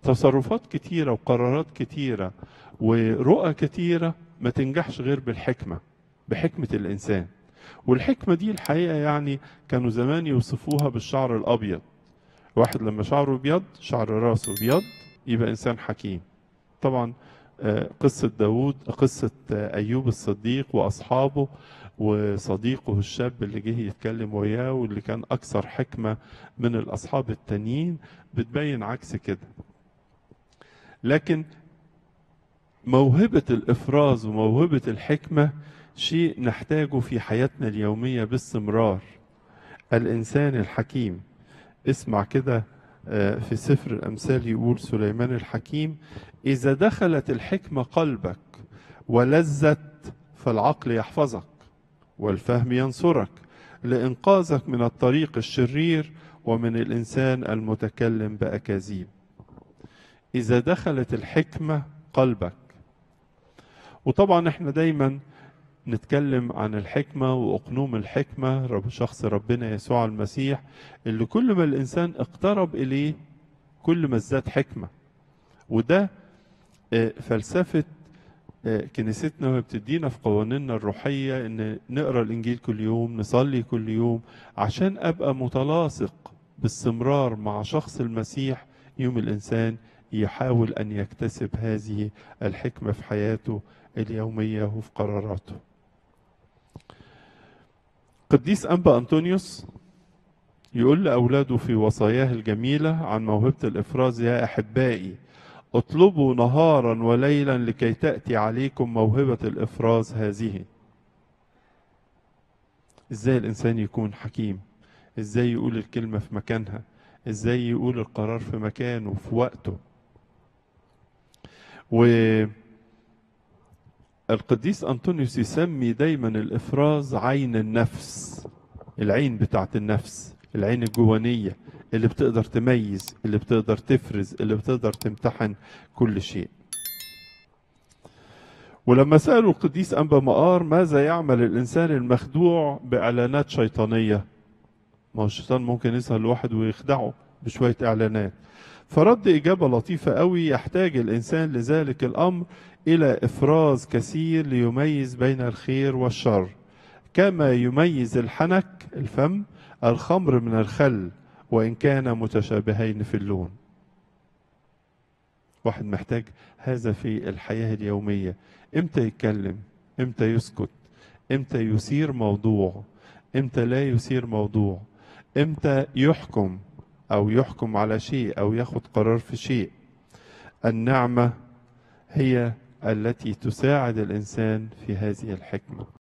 تصرفات كتيرة وقرارات كتيرة ورؤى كتيرة ما تنجحش غير بالحكمة بحكمة الإنسان والحكمة دي الحقيقة يعني كانوا زمان يوصفوها بالشعر الأبيض واحد لما شعره ابيض شعر راسه ابيض يبقى انسان حكيم طبعا آه، قصة داود قصة آه، أيوب الصديق وأصحابه وصديقه الشاب اللي جه يتكلم وياه واللي كان أكثر حكمة من الأصحاب التانيين بتبين عكس كده لكن موهبة الإفراز وموهبة الحكمة شيء نحتاجه في حياتنا اليومية باستمرار الإنسان الحكيم اسمع كده آه، في سفر الأمثال يقول سليمان الحكيم إذا دخلت الحكمة قلبك ولذت فالعقل يحفظك والفهم ينصرك لإنقاذك من الطريق الشرير ومن الإنسان المتكلم بأكاذيب إذا دخلت الحكمة قلبك وطبعا احنا دايما نتكلم عن الحكمة وأقنوم الحكمة رب شخص ربنا يسوع المسيح اللي كل ما الإنسان اقترب إليه كل ما ازداد حكمة وده آه، فلسفة آه، كنيستنا وهي بتدينا في قوانيننا الروحية إن نقرأ الإنجيل كل يوم نصلي كل يوم عشان أبقى متلاصق باستمرار مع شخص المسيح يوم الإنسان يحاول أن يكتسب هذه الحكمة في حياته اليومية وفي قراراته قديس أنبا أنطونيوس يقول لأولاده في وصاياه الجميلة عن موهبة الإفراز يا أحبائي اطلبوا نهارا وليلا لكي تأتي عليكم موهبة الإفراز هذه إزاي الإنسان يكون حكيم إزاي يقول الكلمة في مكانها إزاي يقول القرار في مكانه في وقته والقديس أنطونيوس يسمي دايما الإفراز عين النفس العين بتاعت النفس العين الجوانية اللي بتقدر تميز اللي بتقدر تفرز اللي بتقدر تمتحن كل شيء ولما سألوا القديس أنبا مقار ماذا يعمل الإنسان المخدوع بإعلانات شيطانية ما هو الشيطان ممكن يسأل الواحد ويخدعه بشوية إعلانات فرد إجابة لطيفة قوي يحتاج الإنسان لذلك الأمر إلى إفراز كثير ليميز بين الخير والشر كما يميز الحنك الفم الخمر من الخل وإن كان متشابهين في اللون واحد محتاج هذا في الحياة اليومية امتى يتكلم امتى يسكت امتى يثير موضوع امتى لا يثير موضوع امتى يحكم او يحكم على شيء او ياخد قرار في شيء النعمة هي التي تساعد الانسان في هذه الحكمة